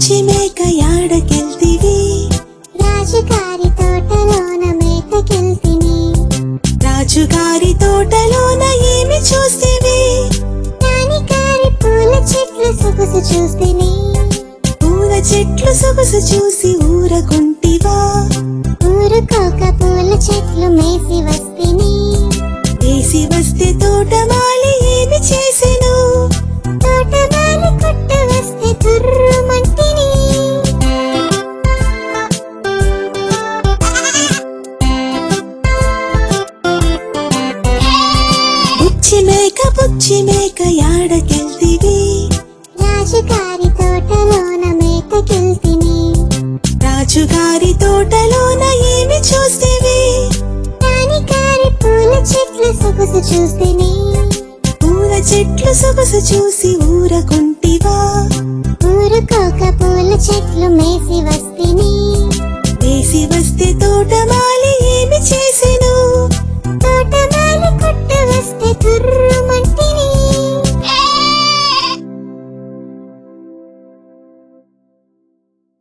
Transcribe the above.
పిచ్చి మేక యాడకెళ్తివి రాజుగారి తోటలోన మేతకెళ్తిని రాజుగారి తోటలోన ఏమి చూసివి రాణిగారి పూల చెట్లు సొగసు చూస్తిని పూల చెట్లు సొగసు చూసి